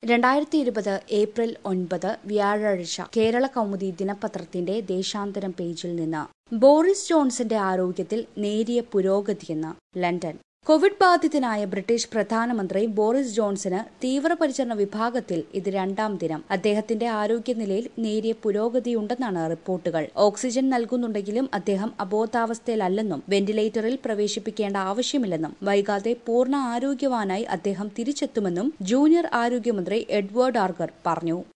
രണ്ടായിരത്തി ഇരുപത് ഏപ്രിൽ ഒൻപത് വ്യാഴാഴ്ച കേരള കൗമുദി ദിനപത്രത്തിന്റെ ദേശാന്തരം പേജിൽ നിന്ന് ബോറിസ് ജോൺസന്റെ ആരോഗ്യത്തിൽ നേരിയ പുരോഗതിയെന്ന് ലണ്ടൻ കോവിഡ് ബാധിതനായ ബ്രിട്ടീഷ് പ്രധാനമന്ത്രി ബോറിസ് ജോൺസന് തീവ്രപരിചരണ വിഭാഗത്തിൽ ഇത് രണ്ടാം ദിനം അദ്ദേഹത്തിന്റെ ആരോഗ്യനിലയിൽ നേരിയ പുരോഗതിയുണ്ടെന്നാണ് റിപ്പോർട്ടുകൾ ഓക്സിജൻ നൽകുന്നുണ്ടെങ്കിലും അദ്ദേഹം അബോധാവസ്ഥയിലല്ലെന്നും വെന്റിലേറ്ററിൽ പ്രവേശിപ്പിക്കേണ്ട ആവശ്യമില്ലെന്നും വൈകാതെ പൂർണ്ണ ആരോഗ്യവാനായി അദ്ദേഹം തിരിച്ചെത്തുമെന്നും ജൂനിയർ ആരോഗ്യമന്ത്രി എഡ്വേർഡ് ആർഗർ പറഞ്ഞു